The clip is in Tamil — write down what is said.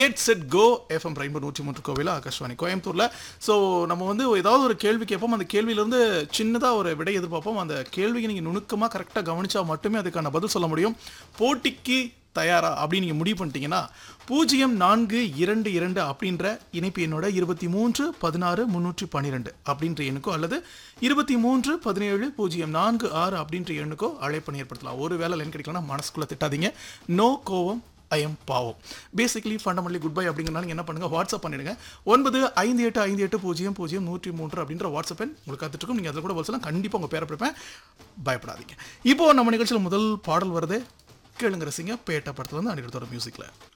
எட் செட் கோ எஃப்எம் ரெயின்போ நூற்றி மூன்று கோவில் ஆகாஷ்வாணி கோயம்புத்தூர்ல ஸோ நம்ம வந்து ஏதாவது ஒரு கேள்வி கேட்போம் அந்த கேள்வியிலிருந்து சின்னதாக ஒரு விடை எதிர்பார்ப்போம் அந்த கேள்வியை நீங்கள் நுணுக்கமாக கரெக்டாக கவனிச்சா மட்டுமே அதுக்கான பதில் சொல்ல முடியும் போட்டிக்கு தயாரா அப்படின்னு நீங்கள் முடிவு பண்ணிட்டீங்கன்னா பூஜ்ஜியம் நான்கு இரண்டு இரண்டு அப்படின்ற இணைப்பு எண்ணோட இருபத்தி மூன்று பதினாறு முந்நூற்றி பன்னிரெண்டு அப்படின்ற எண்ணுக்கோ அல்லது இருபத்தி மூன்று பதினேழு பூஜ்ஜியம் நான்கு ஆறு அப்படின்ற எண்ணுக்கோ அழைப்பு ஏற்படுத்தலாம் ஒரு வேலை லைன் கிடைக்கலன்னா மனசுக்குள்ளே திட்டாதீங்க நோ கோவம் ஐ எம் பாவம் பேசிக்கலி ஃபண்டமெண்டலி குட் பை அப்படிங்கிறனால நீங்க என்ன பண்ணுங்க வாட்ஸ்அப் பண்ணிடுங்க ஒன்பது ஐந்து எட்டு ஐந்து எட்டு பூஜ்ஜியம் பூஜ்ஜியம் நூற்றி மூன்று அப்படின்ற வாட்ஸ்அப் எண் உங்களுக்கு காத்துட்டு இருக்கும் நீங்கள் அதில் கூட சொல்லலாம் கண்டிப்பாக உங்கள் பேரை பிடிப்பேன் பயப்படாதீங்க இப்போ நம்ம நிகழ்ச்சியில் முதல் பாடல் வருது கேளுங்க ரசிங்க பேட்ட படத்துல இருந்து அடிக்கிறதோட மியூசிக்கில்